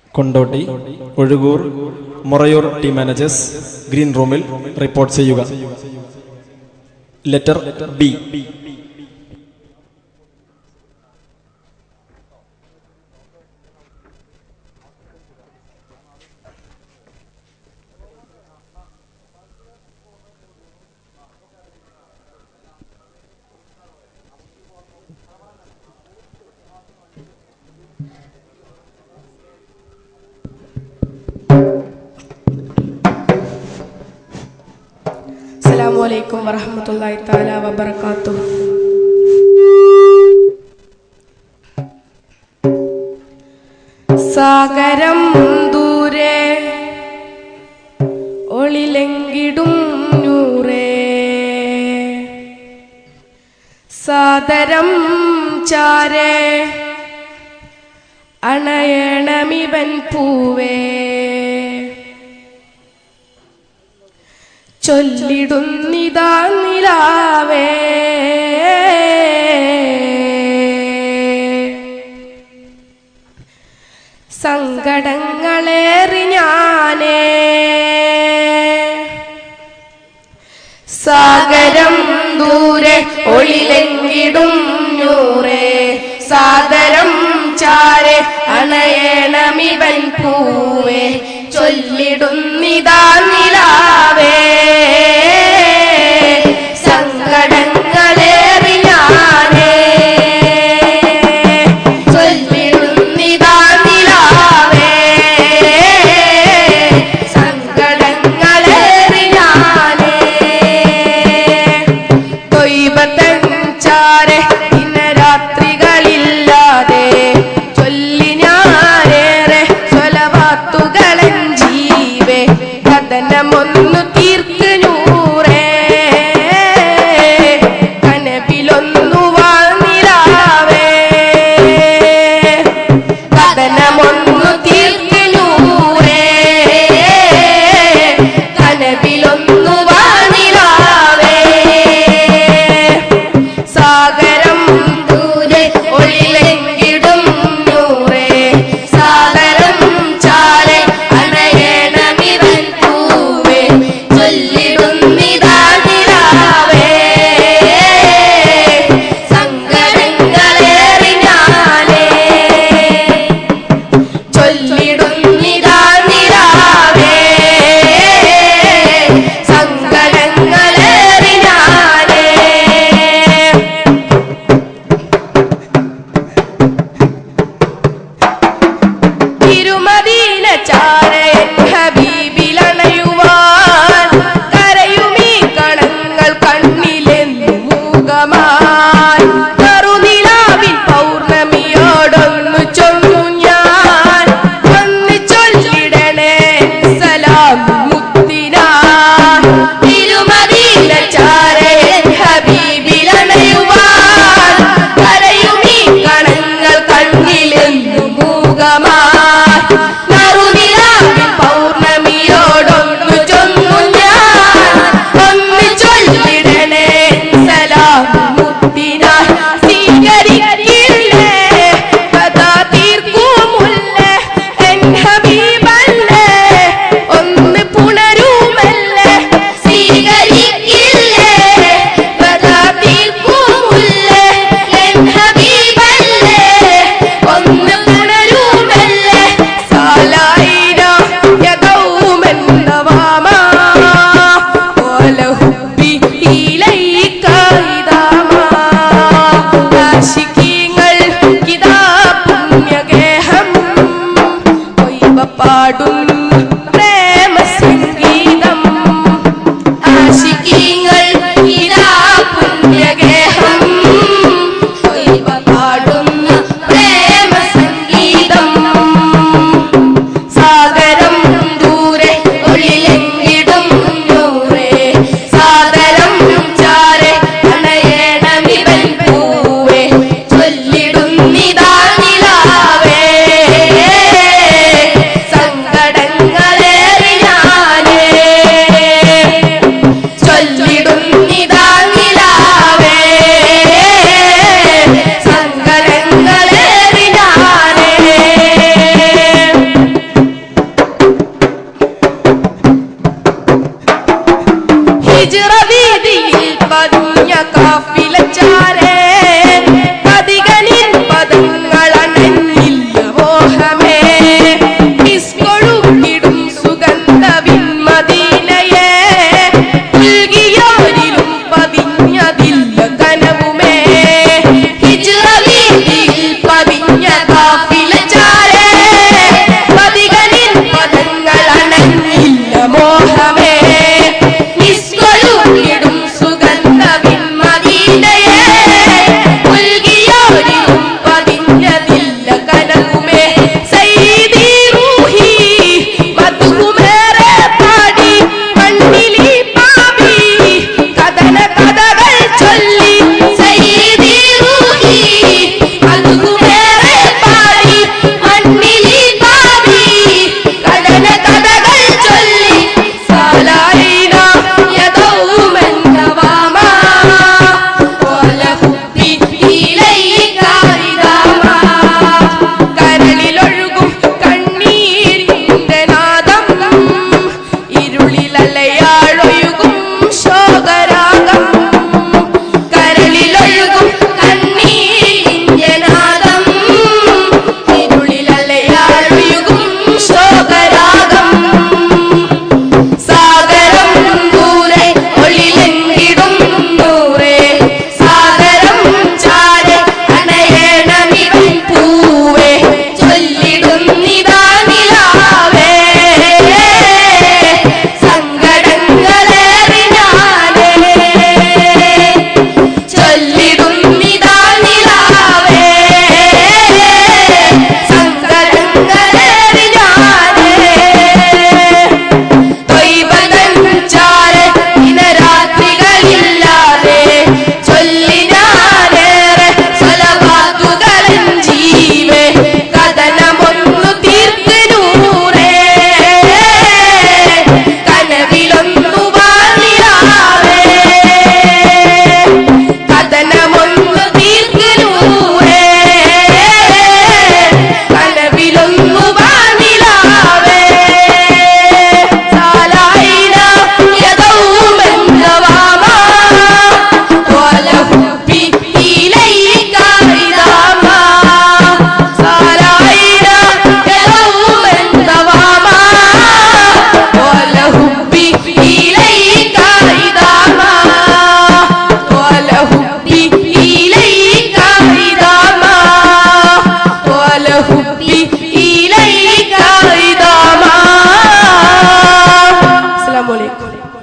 Kondotty Ozhukur Morayur team managers green റൂമിൽ report ചെയ്യുക letter B അസ്സലാമു അലൈക്കും വറഹ്മത്തുള്ളാഹി തആല വബറകാതുഹു സാഗരം ദൂരെ ഒളിലെങ്കിടും നൂറേ സാദരം ചാരേ അണയണമിവൻ പൂവേ ചൊല്ലിടുന്നിതാ നിലാവേ സങ്കടങ്ങളേറി ഞാനേ സാഗരം ദൂരെ ഒളിലെങ്കിടും നൂറേ സാദരം ചാരെ അണയണമിവൻ പൂവേ ചൊല്ലിടുന്നിതാ നിലാവേ സങ്കടങ്ങളേറി ഞാനേ ചൊല്ലിടുന്നിതാ നിലാവേ സങ്കടങ്ങളേറി ഞാനേ തൊയ്പത്തഞ്ചാരെ ദിനരാത്രികളില്ലാതെ ചൊല്ലി ഞാനേറെ സ്വലവാത്തുകളൻ ജീവേ കഥനമൊന്നു തീർക്ക് നൂറേ കനവിലൊന്നു വാനിലാവേ കഥനമൊന്നു തീർക്ക് നൂറേ കനവിലൊന്നു വാനിലാവേ സാഗരം ദൂരെ ഒളിലെങ്കിടും നൂറേ സാഗരം ചാലെ അണയണമിവൻ പൂവേ ചൊല്ലിടുന്നിതാ നിലാവേ സങ്കടങ്ങളേറി ഞാനേ ചൊല്ലിടുന്നിതാ നിലാവേ സങ്കടങ്ങളേറി ഞാനേ തിരുമദീന ചാരയൻ ഹബീബിലണയുവാൻ കരയുമീ കണങ്ങൾ കണ്ണിലെന്നു മൂകമാൻ കറുനിലാവിൻ പൗർണമിയോടൊന്നു ചൊന്നു ഞാൻ ഒന്ന് ചൊല്ലിടണേ സലാം മുത്തിനാൻ തിരുമദീന ചാരയൻ ഹബീബിലണയുവാൻ കരയുമീ കണങ്ങൾ കണ്ണിലെന്നു മൂകമാൻ നറുനിലാവിൻ പൗർണമിയോടൊന്നു ചൊന്നു ഞാൻ ഒന്ന് ചൊല്ലിടണേ സലാം മുത്തിനാൻ സ്വീകരിക്കില്ലേ കഥാ തീർക്കുമുല്ലേ എൻ ഹബീബല്ലേ ഒന്ന് പുണരുമല്ലേ സ്വീകരിക്കില്ലേ കഥാ തീർക്കുമുല്ലേ എൻ ഹബീബല്ലേ ഒന്ന് പുണരുമല്ലേ സാലായിര യദൗമെന്നവാമാ ഓലഹുബി ഇലൈക ഇദാമാ ആശികീങ്ങൾ ഇതാ പുണ്യഗേഹം ഒയ്വ പാടും പ്രേമ സംഗീതം ആശികീങ്ങൾ ഇതാ പുണ്യഗേഹം ഒയ്വ പാടുന്ന പ്രേമ സംഗീതം സാഗരം ദൂരെ ഒളിലെങ്കിടും നൂറേ സാദരം ചാരെ അണയണമിവൻ പൂവേ ചൊല്ലിടുന്നിതാ നിലാവേ സങ്കട അടിപൊളി